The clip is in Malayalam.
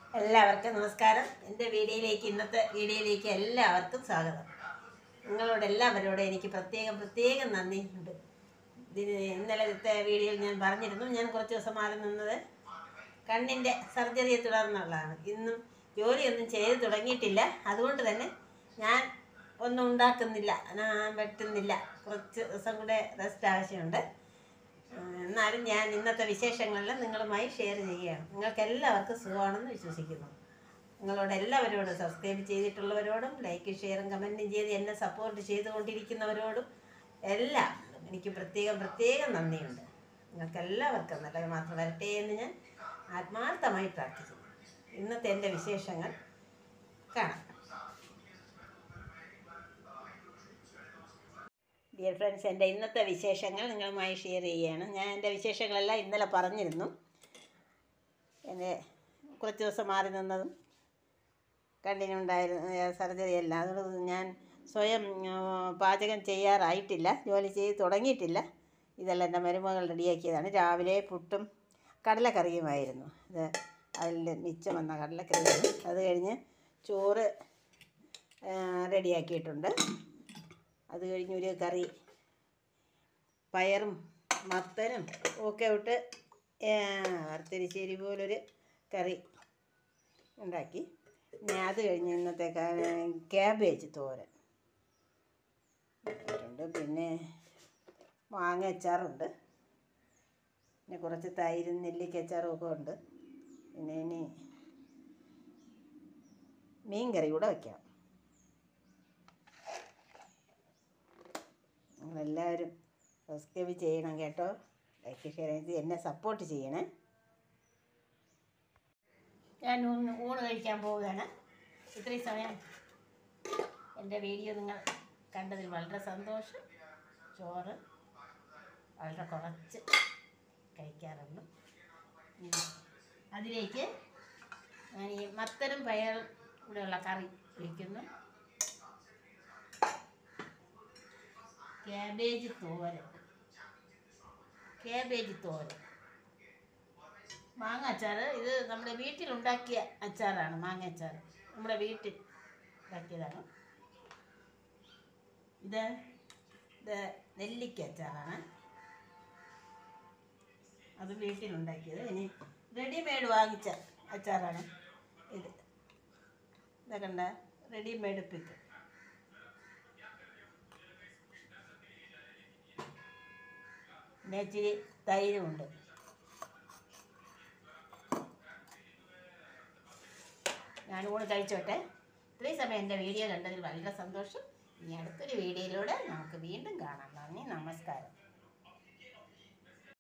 എല്ലാവർക്കും നമസ്കാരം എൻ്റെ വീഡിയോയിലേക്ക് ഇന്നത്തെ വീഡിയോയിലേക്ക് എല്ലാവർക്കും സ്വാഗതം നിങ്ങളോട് എല്ലാവരോടും എനിക്ക് പ്രത്യേകം പ്രത്യേകം നന്ദിയുണ്ട് ഇതിന് ഇന്നലത്തെ വീഡിയോയിൽ ഞാൻ പറഞ്ഞിരുന്നു ഞാൻ കുറച്ച് ദിവസം മാറി നിന്നത് കണ്ണിൻ്റെ സർജറിയെ തുടർന്നുള്ളതാണ് ഇന്നും ജോലിയൊന്നും ചെയ്ത് തുടങ്ങിയിട്ടില്ല അതുകൊണ്ട് തന്നെ ഞാൻ ഒന്നും ഉണ്ടാക്കുന്നില്ല ഞാൻ വെട്ടുന്നില്ല കുറച്ച് ദിവസം കൂടെ റെസ്റ്റ് ആവശ്യമുണ്ട് ഉം, എന്നാലും ഞാൻ ഇന്നത്തെ വിശേഷങ്ങളെല്ലാം നിങ്ങളുമായി ഷെയർ ചെയ്യുകയാണ് നിങ്ങൾക്ക് എല്ലാവർക്കും സുഖമാണെന്ന് വിശ്വസിക്കുന്നു നിങ്ങളോട് എല്ലാവരോടും സബ്സ്ക്രൈബ് ചെയ്തിട്ടുള്ളവരോടും ലൈക്ക് ഷെയറും കമൻറ്റും ചെയ്ത് എന്നെ സപ്പോർട്ട് ചെയ്തുകൊണ്ടിരിക്കുന്നവരോടും എല്ലാം എനിക്ക് പ്രത്യേകം പ്രത്യേകം നന്ദിയുണ്ട് നിങ്ങൾക്ക് എല്ലാവർക്കും നല്ലത് മാത്രം വരട്ടെ എന്ന് ഞാൻ ആത്മാർത്ഥമായി പ്രാർത്ഥിക്കുന്നു ഇന്നത്തെ എൻ്റെ വിശേഷങ്ങൾ കാണാം ഡിയർ ഫ്രണ്ട്സ് എൻ്റെ ഇന്നത്തെ വിശേഷങ്ങൾ നിങ്ങളുമായി ഷെയർ ചെയ്യുകയാണ് ഞാൻ എൻ്റെ വിശേഷങ്ങളെല്ലാം ഇന്നലെ പറഞ്ഞിരുന്നു എൻ്റെ കുറച്ച് ദിവസം മാറി നിന്നതും കണ്ണിനുണ്ടായിരുന്ന സർജറി അല്ല അതുകൊണ്ട് ഞാൻ സ്വയം ആ, പാചകം ചെയ്യാറായിട്ടില്ല ജോലി ചെയ്ത് തുടങ്ങിയിട്ടില്ല ഇതെല്ലാം എൻ്റെ മരുമകൾ റെഡിയാക്കിയതാണ് രാവിലെ പുട്ടും കടലക്കറിയുമായിരുന്നു ഇത് അതിൽ മിച്ചം വന്ന കടലക്കറിയും അത് കഴിഞ്ഞ് ചോറ് ആ, റെഡിയാക്കിയിട്ടുണ്ട് അത് കഴിഞ്ഞ് ഒരു കറി പയറും മത്തനും ഒക്കെ ഇട്ട് വറുത്തരിശ്ശേരി പോലൊരു കറി ഉണ്ടാക്കി പിന്നെ അത് കഴിഞ്ഞ് ഇന്നത്തെ ക്യാബേജ് തോരൻ ഉണ്ട് പിന്നെ മാങ്ങ അച്ചാറുണ്ട് പിന്നെ കുറച്ച് തൈരും നെല്ലിക്ക അച്ചാറും ഒക്കെ ഉണ്ട് പിന്നെ ഇനി മീൻ കറി കൂടെ വയ്ക്കാം നിങ്ങളെല്ലാവരും സബ്സ്ക്രൈബ് ചെയ്യണം കേട്ടോ ലൈക്ക് ഷെയർ ചെയ്ത് എന്നെ സപ്പോർട്ട് ചെയ്യണേ ഞാൻ ഊണ് ഊണ് കഴിക്കാൻ പോവുകയാണ് ഇത്രയും സമയം എൻ്റെ വീഡിയോ നിങ്ങൾ കണ്ടതിൽ വളരെ സന്തോഷം ചോറ് വളരെ കുറച്ച് കഴിക്കാറുള്ളൂ ഉം. അതിലേക്ക് ഞാൻ ഈ മത്തനും പയറും കൂടെയുള്ള കറി ഒഴിക്കുന്നു ക്യാബേജ് തോരൻ ക്യാബേജ് തോരൻ മാങ്ങ അച്ചാർ ഇത് നമ്മുടെ വീട്ടിലുണ്ടാക്കിയ അച്ചാറാണ് മാങ്ങ അച്ചാർ നമ്മുടെ വീട്ടിൽ ഉണ്ടാക്കിയതാണ് ഇത് ഇത് നെല്ലിക്ക അച്ചാറാണ് അത് വീട്ടിലുണ്ടാക്കിയത് ഇനി റെഡിമെയ്ഡ് വാങ്ങിച്ച അച്ചാറാണ് ഇത് ഇതൊക്കെ കണ്ട റെഡിമെയ്ഡ് പിക്ക് പിന്നെ ഇച്ചിരി തൈരുമുണ്ട് ഞാനും കൂടെ കഴിച്ചോട്ടെ ഇത്രയും സമയം എൻ്റെ വീഡിയോ കണ്ടതിൽ വളരെ സന്തോഷം ഇനി അടുത്തൊരു വീഡിയോയിലൂടെ നമുക്ക് വീണ്ടും കാണാം